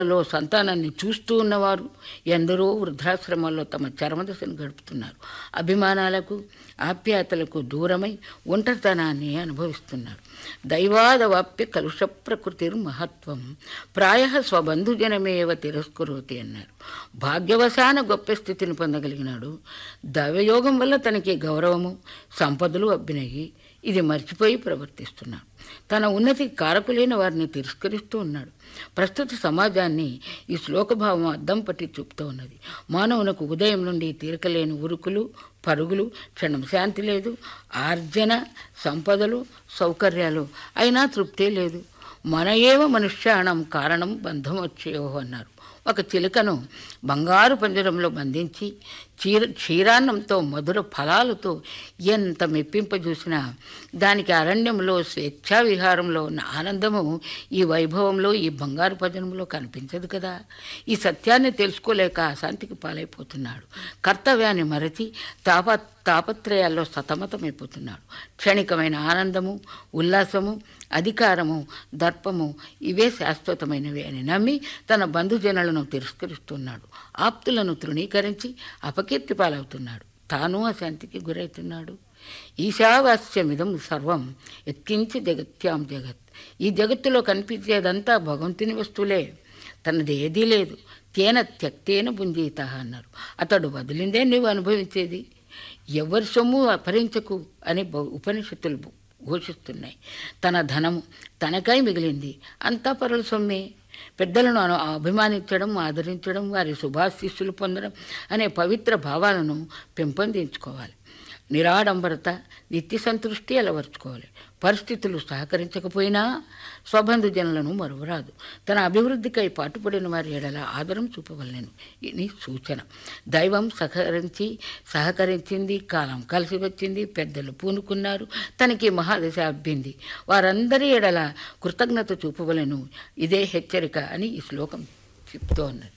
లో సంతానాన్ని చూస్తూ ఉన్నవారు ఎందరో వృద్ధాశ్రమాల్లో తమ చరమదశను గడుపుతున్నారు అభిమానాలకు ఆప్యాయతలకు దూరమై ఒంటరితనాన్ని అనుభవిస్తున్నారు దైవాదవాప్య కలుష ప్రకృతిర్ మహత్వం ప్రాయ స్వబంధుజనమేవ తిరస్కరోతి అన్నారు భాగ్యవశాన గొప్ప స్థితిని పొందగలిగినాడు దైవయోగం వల్ల తనకి గౌరవము సంపదలు అబ్బినయి ఇది మర్చిపోయి ప్రవర్తిస్తున్నాడు తన ఉన్నతి కారకులైన వారిని తిరస్కరిస్తూ ఉన్నాడు ప్రస్తుత సమాజాన్ని ఈ శ్లోకభావం అద్దం పట్టి చూపుతూ ఉన్నది మానవునకు ఉదయం నుండి తీరకలేని ఉరుకులు పరుగులు క్షణం శాంతి లేదు ఆర్జన సంపదలు సౌకర్యాలు అయినా తృప్తే లేదు మన ఏవ మనుష్యాణం కారణం బంధమొచ్చేయో అన్నారు ఒక చిలుకను బంగారు పంజరంలో బంధించి చీర క్షీరాన్నంతో మధుర ఫలాలతో ఎంత మెప్పింపజూసినా దానికి అరణ్యంలో స్వేచ్ఛా విహారంలో ఉన్న ఆనందము ఈ వైభవంలో ఈ బంగారు పంజరంలో కనిపించదు కదా ఈ సత్యాన్ని తెలుసుకోలేక అశాంతికి పాలైపోతున్నాడు కర్తవ్యాన్ని మరచి తాప తాపత్రయాల్లో సతమతమైపోతున్నాడు క్షణికమైన ఆనందము ఉల్లాసము అధికారము దర్పము ఇవే శాశ్వతమైనవి అని నమ్మి తన బంధుజనులను తిరస్కరిస్తున్నాడు ఆప్తులను తృణీకరించి అపకీర్తి పాలవుతున్నాడు తాను అశాంతికి గురవుతున్నాడు ఈశావాస్యమిదం సర్వం ఎత్కించి జగత్యాం జగత్ ఈ జగత్తులో కనిపించేదంతా భగవంతుని వస్తువులే తనది ఏదీ లేదు తేన త్యక్తేన పుంజీత అన్నారు అతడు వదిలిందే నువ్వు అనుభవించేది ఎవరి సొమ్ము అపహరించకు అని బ- ఉపనిషత్తులు ఘోషిస్తున్నాయి తన ధనము తనకై మిగిలింది అంతా పరుల సొమ్మే పెద్దలను అను అభిమానించడం ఆదరించడం వారి శుభాశీస్సులు పొందడం అనే పవిత్ర భావాలను పెంపొందించుకోవాలి నిరాడంబరత నిత్య సంతృష్టి అలవర్చుకోవాలి పరిస్థితులు సహకరించకపోయినా స్వబంధుజనులను మరువరాదు తన అభివృద్ధికై పాటుపడిన వారి ఎడల ఆదరం చూపవలెను ఇది సూచన దైవం సహకరించి సహకరించింది కాలం కలిసి వచ్చింది పెద్దలు పూనుకున్నారు తనకి మహాదశ అబ్బింది వారందరి ఎడల కృతజ్ఞత చూపవలెను ఇదే హెచ్చరిక అని ఈ శ్లోకం చెప్తూ ఉన్నది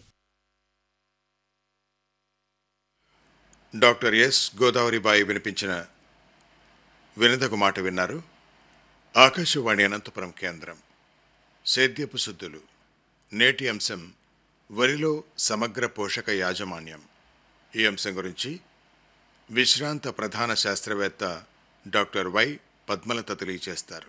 డాక్టర్ ఎస్ గోదావరిబాయి వినిపించిన వినదగు మాట విన్నారు ఆకాశవాణి అనంతపురం కేంద్రం సేద్యపు శుద్ధులు నేటి అంశం వరిలో సమగ్ర పోషక యాజమాన్యం ఈ అంశం గురించి విశ్రాంత ప్రధాన శాస్త్రవేత్త డాక్టర్ వై పద్మలత తెలియజేస్తారు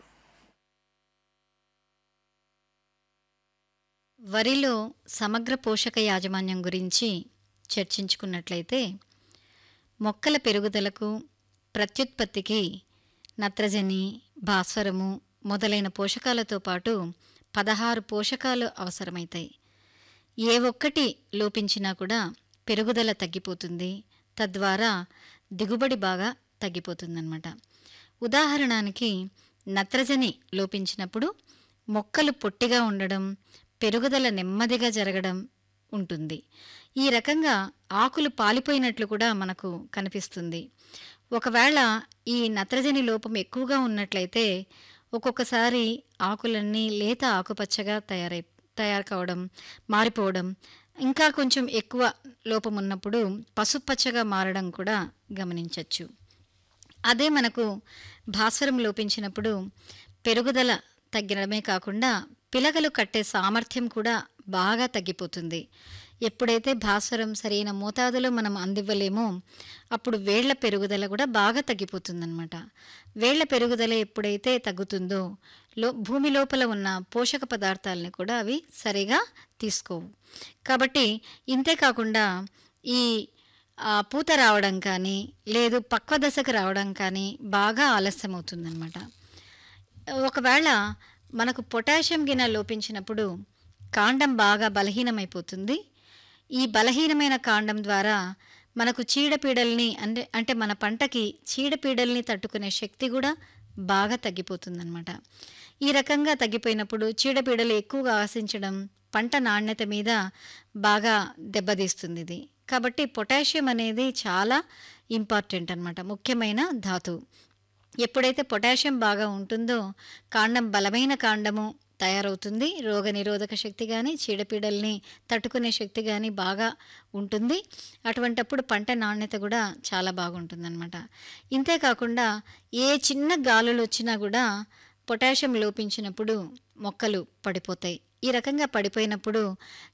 వరిలో సమగ్ర పోషక యాజమాన్యం గురించి చర్చించుకున్నట్లయితే మొక్కల పెరుగుదలకు ప్రత్యుత్పత్తికి నత్రజని భాస్వరము మొదలైన పోషకాలతో పాటు పదహారు పోషకాలు అవసరమవుతాయి ఏ ఒక్కటి లోపించినా కూడా పెరుగుదల తగ్గిపోతుంది తద్వారా దిగుబడి బాగా తగ్గిపోతుందన్నమాట ఉదాహరణకి నత్రజని లోపించినప్పుడు మొక్కలు పొట్టిగా ఉండడం పెరుగుదల నెమ్మదిగా జరగడం ఉంటుంది ఈ రకంగా ఆకులు పాలిపోయినట్లు కూడా మనకు కనిపిస్తుంది ఒకవేళ ఈ నత్రజని లోపం ఎక్కువగా ఉన్నట్లయితే ఒక్కొక్కసారి ఆకులన్నీ లేత ఆకుపచ్చగా తయారై తయారు కావడం మారిపోవడం ఇంకా కొంచెం ఎక్కువ లోపం ఉన్నప్పుడు పసుపచ్చగా మారడం కూడా గమనించవచ్చు అదే మనకు భాస్వరం లోపించినప్పుడు పెరుగుదల తగ్గడమే కాకుండా పిలకలు కట్టే సామర్థ్యం కూడా బాగా తగ్గిపోతుంది ఎప్పుడైతే భాస్వరం సరైన మోతాదులో మనం అందివ్వలేమో అప్పుడు వేళ్ల పెరుగుదల కూడా బాగా తగ్గిపోతుందన్నమాట వేళ్ల పెరుగుదల ఎప్పుడైతే తగ్గుతుందో లో భూమి లోపల ఉన్న పోషక పదార్థాలని కూడా అవి సరిగా తీసుకోవు కాబట్టి ఇంతే కాకుండా ఈ ఆ, పూత రావడం కానీ లేదు పక్వ దశకు రావడం కానీ బాగా ఆలస్యం అవుతుందన్నమాట ఒకవేళ మనకు పొటాషియం గిన లోపించినప్పుడు కాండం బాగా బలహీనమైపోతుంది ఈ బలహీనమైన కాండం ద్వారా మనకు చీడపీడల్ని అంటే అంటే మన పంటకి చీడపీడల్ని తట్టుకునే శక్తి కూడా బాగా తగ్గిపోతుందన్నమాట ఈ రకంగా తగ్గిపోయినప్పుడు చీడపీడలు ఎక్కువగా ఆశించడం పంట నాణ్యత మీద బాగా దెబ్బతీస్తుంది ఇది కాబట్టి పొటాషియం అనేది చాలా ఇంపార్టెంట్ అన్నమాట ముఖ్యమైన ధాతువు ఎప్పుడైతే పొటాషియం బాగా ఉంటుందో కాండం బలమైన కాండము తయారవుతుంది రోగ నిరోధక శక్తి కానీ చీడపీడల్ని తట్టుకునే శక్తి కానీ బాగా ఉంటుంది అటువంటప్పుడు పంట నాణ్యత కూడా చాలా బాగుంటుందన్నమాట ఇంతే కాకుండా ఏ చిన్న గాలులు వచ్చినా కూడా పొటాషియం లోపించినప్పుడు మొక్కలు పడిపోతాయి ఈ రకంగా పడిపోయినప్పుడు